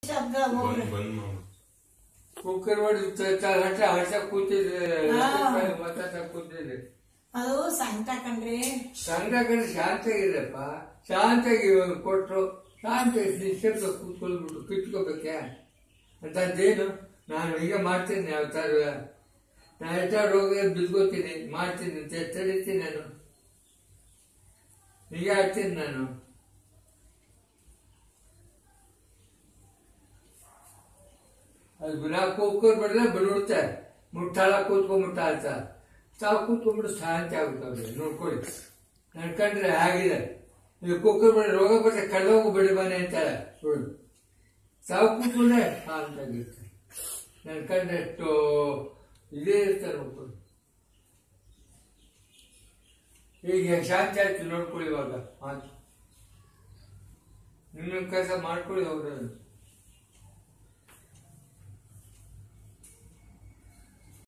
ಶಬ್ದ ಹೋಗ್ರಿ ಬಂದ್ ಬಂದ್ ಮಾಮ ಕುಕ್ಕರ್ ಮಾಡಿ ಹಠ ಹಠ ಕೂತಿದ್ರೆ ಹಾ. ಮಾತಾಡ್ತಾ ಕೂತಿದ್ರೆ ಅದು ಸಂಕಟ ಕಣ್ರಿ ಸಂಘ ಕಡೆ ಶಾಂತಾಗಿರಪ್ಪ ಶಾಂತಾಗಿ ಕೊಟ್ರು ಶಾಂತ ನಿಶ್ಶಬ್ದ ಕೂತ್ಕೊಳ್ಬಿಟ್ಟು ಕಿತ್ಕೋಬೇಕೆ ಅಂತದ್ದೇನು ನಾನು ಈಗ ಮಾಡ್ತೀನಿ ಯಾವ ಥರ ನಾನು ಎಷ್ಟಾರು ಹೋಗಿ ಬಿದ್ಕೋತೀನಿ ಮಾಡ್ತೀನಿ ಅಂತ ಎಚ್ಚರಿತೀನಿ ನಾನು ಈಗ ಆಡ್ತೀನಿ ನಾನು ಅದು ನಾ ಕೂತ್ಕೊಂಡು ಬಿಡಿದ್ರೆ ಬಿಡುತ್ತೆ ಮುಟ್ಟಾಳ ಕೂತ್ಕೊಂಡ್ಬಿಟ್ಟ ಅಂತ ತಾವು ಕೂತ್ಕೊಂಡ್ಬಿಟ್ಟು ಶಾಂತಿ ಆಗುತ್ತೆ ಅವ್ರಿಗೆ ನೋಡ್ಕೊಳ್ಳಿ ನಡ್ಕೊಂಡ್ರೆ ಆಗಿದೆ ಇದು ಕುಕ್ಕರ್ ಬಿಡಿ ರೋಗ ಬರ್ತದೆ ಕಳೆದೋಗು ಬಿಡಿ ಮನೆ ಅಂತಾರೆ ಸುಳ್ಳು ತಾವು ಕೂತ್ಕೊಂಡ್ರೆ ಶಾಂತಾಗಿರುತ್ತೆ ನಡ್ಕೊಂಡ್ರೆ ಎಷ್ಟು ಇದೇ ಇರ್ತಾರೆ ಒಬ್ಬರು ಈಗ ಶಾಂತಿ ಆಯ್ತು ನೋಡ್ಕೊಳ್ಳಿ ಇವಾಗ ಆಯ್ತು ನಿಮ್ಮ ಕೆಲಸ ಮಾಡ್ಕೊಳ್ಳಿ ಅವ್ರು